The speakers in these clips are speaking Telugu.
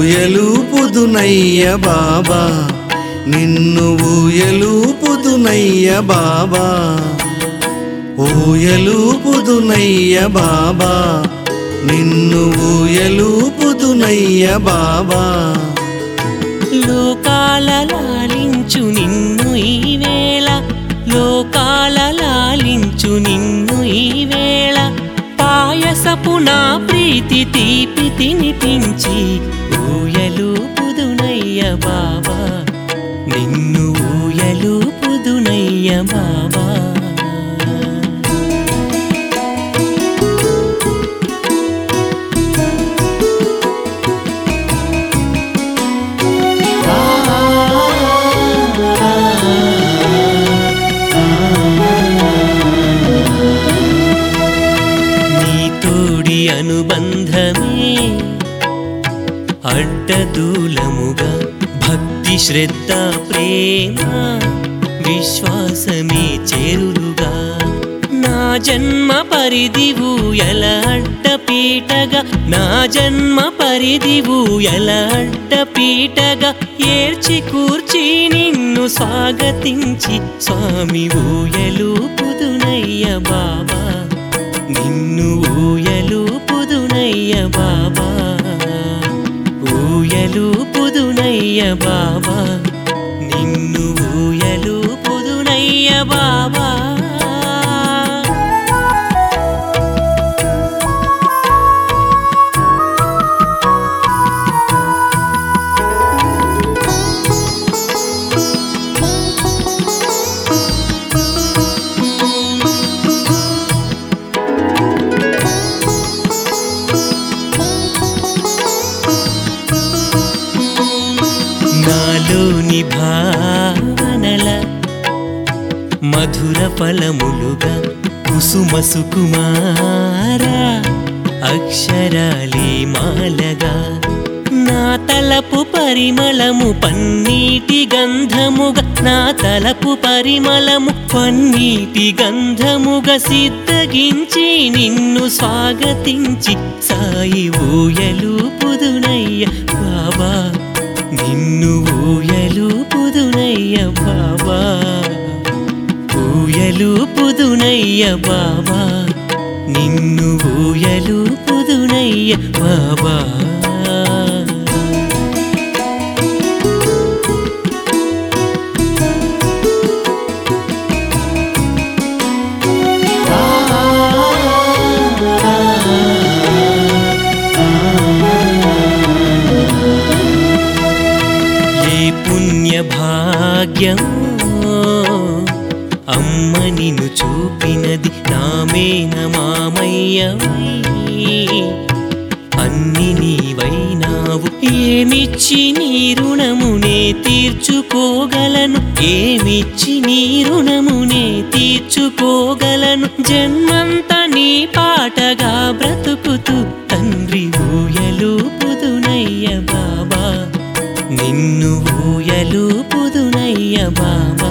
ఊయలుపుదునయ్య బాబా నిన్ను ఊయలుపుదునయ్య బాబా ఊయలుపుదునయ్య బాబా నిన్ను ఊయలుపుదునయ్య బాబా లోకాల లాలించు నిన్ను ఈ వేళ లోకాల లాలించు నిన్ను ఈ వేళ పాయసపు నా ప్రీతి తీపి తినిపించి ఊయలు పుదునయ్య బాబా నిన్ను ఊయలు పుదునయ్య బాబా నీ తోడి అనుబంధమే అడ్డదూలముగా భక్తి శ్రద్ధ ప్రేమ విశ్వాసమే చేరులుగా నా జన్మ పరిధివు ఎలా అడ్డపీటగా నా జన్మ పరిధివు ఎలా అడ్డపీటగా ఏడ్చి కూర్చి నిన్ను స్వాగతించి స్వామి ఊయలు పుదునయ్య బాబా నిన్ను ఊయలు పుదునయ్య బాబా ఊయలు పుదునయ్య బాబా నిన్ను ఊయలు పుదునయ్య బాబా నాలోని భావనల మధుర ఫలములుగా కుసుమ సుకుమార అక్షరాలే మాలగా నా తలపు పరిమళము పన్నీటి గంధముగా నా తలపు పరిమళము పన్నీటి గంధముగా సిద్ధగించి నిన్ను స్వాగతించి సాయి ఊయలు పుదునయ్య బాబా నిన్ను ఊయలు పుదునయ్య బాబా ఊయలు పుదునయ్య బాబా నిన్ను ఊయలు పుదునయ్య బాబా ఏ పుణ్య భాగ్యమో అమ్మ నిన్ను చూపినది నామేన మామయ్యవై అన్ని నీవైనావు ఏమిచ్చి నీ రుణమునే తీర్చుకోగలను ఏమిచ్చి నీ రుణమునే తీర్చుకోగలను జన్మంత నీ పాటగా బ్రతుకుతూ తండ్రి ఊయలు పుదునయ్య బాబా నిన్ను ఊయలు పుదునయ్య బాబా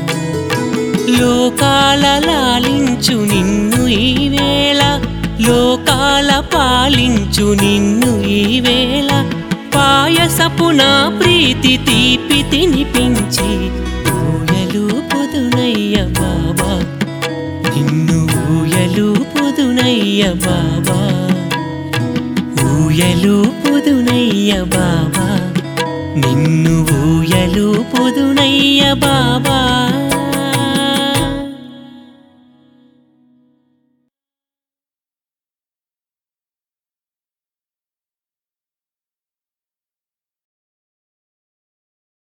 లోకాల లాలించు నిన్ను ఈ వేళ లోకాల పాలించు నిన్ను ఈ వేళ పాయసపు నా ప్రీతి తీపి తినిపించి ఊయలు పుదునయ్య బాబా నిన్ను ఊయలు పుదునయ్య బాబా ఊయలు పుదునయ్య బాబా నిన్ను ఊయలు పుదునయ్య బాబా